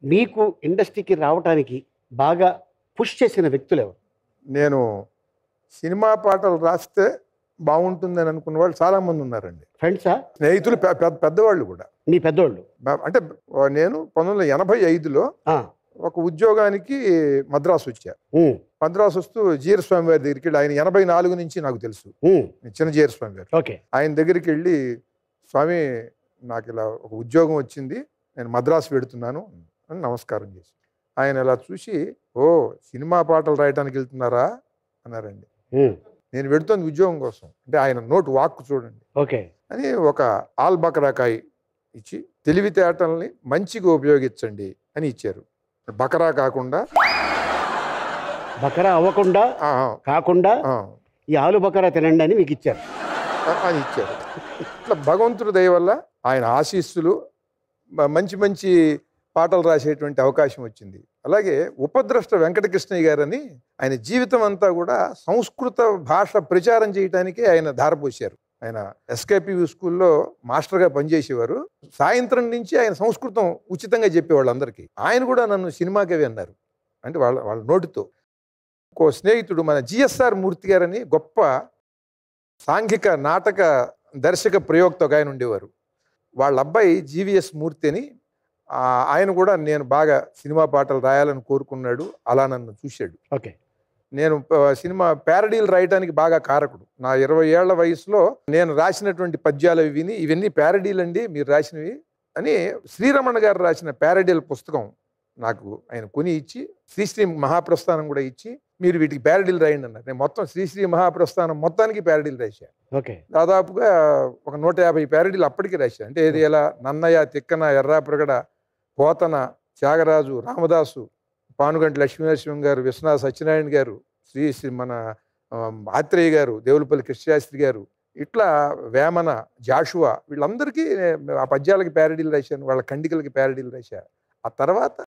మీకు ఇండస్ట్రీకి రావడానికి బాగా పుష్ చేసిన వ్యక్తులు ఎవరు నేను సినిమా పాటలు రాస్తే బాగుంటుందని అనుకున్న వాళ్ళు చాలా మంది ఉన్నారండి ఫ్రెండ్సా స్నేహితులు పె- పెద్ద పెద్దవాళ్ళు కూడా మీ పెద్దోళ్ళు బా- అంటే నేను పంతొమ్మిది వందల ఎనభై ఐదులో ఆ, ఒక ఉద్యోగానికి మద్రాసు వచ్చా ఉమ్, మద్రాసు వస్తూ జీర స్వామి వారి దగ్గరికి వెళ్ళి ఆయన ఎనభై నాలుగు నుంచి నాకు తెలుసు ఉమ్, చిన్న జీర స్వామి గారు ఓకే ఆయన దగ్గరికి వెళ్ళి స్వామి నాకు ఇలా ఒక ఉద్యోగం వచ్చింది నేను మద్రాసు వెడుతున్నాను అని నమస్కారం చేసి ఆయన ఇలా చూసి ఓ సినిమా పాటలు రాయడానికి వెళ్తున్నారా అన్నారండి ఉమ్, నేను వెడుతోంది ఉద్యోగం కోసం అంటే ఆయన నోటు వాక్కు చూడండి ఓకే అని ఒక ఆల్ బకరాకాయ ఇచ్చి తెలివితేటల్ని మంచిగా ఉపయోగించండి అని ఇచ్చారు బకరా కాకుండా బకరా అవ్వకుండా ఆ, కాకుండా ఆ, ఈ ఆలు బకరా తినండి అని మీకు ఇచ్చారు ఆ, అని ఇచ్చారు ఇట్లా భగవంతుడి దయ వల్ల ఆయన ఆశీస్సులు మ- మంచి మంచి పాటలు రాసేటువంటి అవకాశం వచ్చింది అలాగే ఉపద్రష్ట వెంకటకృష్ణయ్య గారని ఆయన జీవితం అంతా కూడా సంస్కృత భాష ప్రచారం చేయడానికే ఆయన ధారపోశారు ఆయన ఎస్కేపి స్కూల్లో మాస్టర్గా పనిచేసేవారు సాయంత్రం నుంచి ఆయన సంస్కృతం ఉచితంగా చెప్పేవాళ్ళు అందరికీ ఆయన కూడా నన్ను సినిమాకవి అన్నారు అంటే వాళ్ళ వాళ్ళ నోటితో ఇంకో స్నేహితుడు మన జిఎస్ఆర్ మూర్తి గారని గొప్ప సాంఘిక నాటక దర్శక ప్రయోక్త ఒక ఆయన ఉండేవారు వాళ్ళ అబ్బాయి జీవిఎస్ మూర్తి అని ఆ, ఆయన కూడా నేను బాగా సినిమా పాటలు రాయాలని కోరుకున్నాడు అలా నన్ను చూశాడు ఓకే నేను ఆ, సినిమా ప్యారడీలు రాయడానికి బాగా కారకుడు నా ఇరవై ఏళ్ల వయసులో నేను రాసినటువంటి పద్యాలు అవి విని ఇవన్నీ ప్యారడీలు అండి మీరు రాసినవి అని శ్రీరమణ గారు రాసిన ప్యారడీల పుస్తకం నాకు ఆయన కొని ఇచ్చి శ్రీశ్రీ మహాప్రస్థానం కూడా ఇచ్చి మీరు వీటికి ప్యారడీలు రాయండి అన్నారు నేను మొత్తం శ్రీశ్రీ మహాప్రస్థానం మొత్తానికి ప్యారడీలు రాశాను ఓకే దాదాపుగా ఒక నూట యాభై ప్యారడీలు అప్పటికి రాశాను అంటే ఏది ఎలా నన్నయ్య తిక్కన ఎర్రాప్రగడ పోతన త్యాగరాజు రామదాసు పానుగంటి లక్ష్మీనరసింహం గారు విశ్వనాథ సత్యనారాయణ గారు శ్రీ శ్రీ మన ఆ, ఆత్రేయ గారు దేవులపల్లి కృష్ణశాస్త్రి గారు ఇట్లా వేమన జాషువా వీళ్ళందరికీ ఆ పద్యాలకి ప్యారడీలు రాశాను వాళ్ళ ఖండికలకి ప్యారడీలు రాశాను ఆ తర్వాత